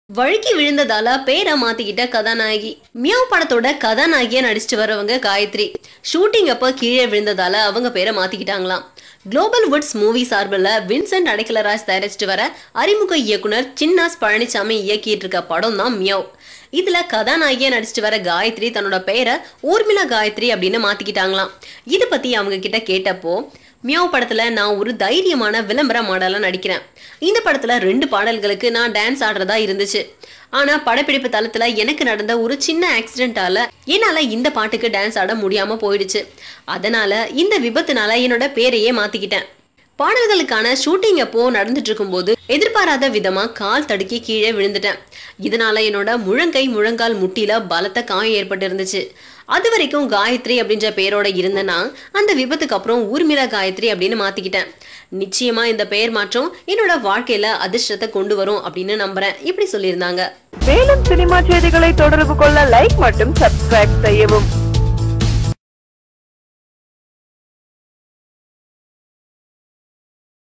வழுக்கி விழுந்ததால பேரை மாத்திக்கிட்ட கதாநாயகி மியாவ் படத்தோட கதாநாயகியா நடிச்சிட்டு வரவங்க காயத்ரி ஷூட்டிங் அப்ப கீழே விழுந்ததால அவங்க பேரை மாத்திக்கிட்டாங்களாம் குளோபல் வுட்ஸ் மூவி சார்பில் வின்சென்ட் அடைக்கலராஜ் தயாரிச்சிட்டு வர அறிமுக இயக்குனர் சின்னாஸ் பழனிசாமி இயக்கிட்டு இருக்க படம் தான் மியாவ் இதுல கதாநாயகியா நடிச்சிட்டு வர காயத்ரி தன்னோட பெயரை ஊர்மிளா காயத்ரி அப்படின்னு மாத்திக்கிட்டாங்களாம் இது பத்தி அவங்க கிட்ட கேட்டப்போ மியாவ் படத்துல நான் ஒரு தைரியமான விளம்பர மாடலா நடிக்கிறேன் இந்த படத்துல ரெண்டு பாடல்களுக்கு நான் டான்ஸ் ஆடுறதா இருந்துச்சு ஆனா படப்பிடிப்பு தளத்துல எனக்கு நடந்த ஒரு சின்ன ஆக்சிடென்ட்டால என்னால இந்த பாட்டுக்கு டான்ஸ் ஆட முடியாம போயிடுச்சு அதனால இந்த விபத்துனால என்னோட பேரையே மாத்திக்கிட்டேன் பாடல்களுக்கான ஷூட்டிங் அப்போ நடந்துட்டு இருக்கும்போது எதிர்பாராத விதமா கால் தடுக்கி கீழே விழுந்துட்டேன் இதனால என்னோட முழங்கை முழங்கால் முட்டில பலத்த காயம் ஏற்பட்டு இருந்துச்சு அது வரைக்கும் காயத்ரி அப்படின்ற பேரோட இருந்தேன்னா அந்த விபத்துக்கு அப்புறம் ஊர்மிளா காயத்ரி அப்படின்னு மாத்திக்கிட்டேன் நிச்சயமா இந்த பெயர் மாற்றம் என்னோட வாழ்க்கையில அதிர்ஷ்டத்தை கொண்டு வரும் அப்படின்னு நம்புறேன் இப்படி சொல்லியிருந்தாங்க மேலும் சினிமா செய்திகளை தொடர்பு கொள்ள லைக் மற்றும் சப்ஸ்கிரைப் செய்யவும்